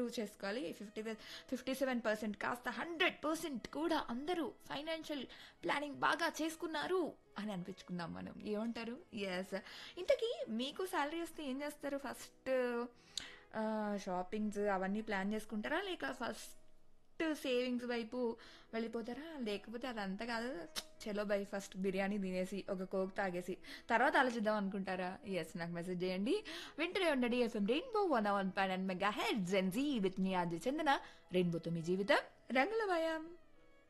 prove చేసుకోవాలి fifty fifty seven percent కాస్త hundred percent కూడా అందరూ ఫైనాన్షియల్ ప్లానింగ్ బాగా చేసుకున్నారు అని అనిపించుకుందాం మనం ఏమంటారు ఎస్ ఇంతకీ మీకు శాలరీ వస్తే ఏం చేస్తారు ఫస్ట్ షాపింగ్స్ అవన్నీ ప్లాన్ చేసుకుంటారా లేక ఫస్ట్ సేవింగ్స్ వైపు వెళ్ళిపోతారా లేకపోతే అదంతా కాదు చలో బై ఫస్ట్ బిర్యానీ తినేసి ఒక కోక్ తాగేసి తర్వాత ఆలోచిద్దాం అనుకుంటారా ఎస్ నాకు మెసేజ్ చేయండి వింటూనే ఉండండి FM rainbow one one point and mega head Gen Z with మీ ఆది చందన రెయిన్బోతో మీ జీవితం రంగుల భయం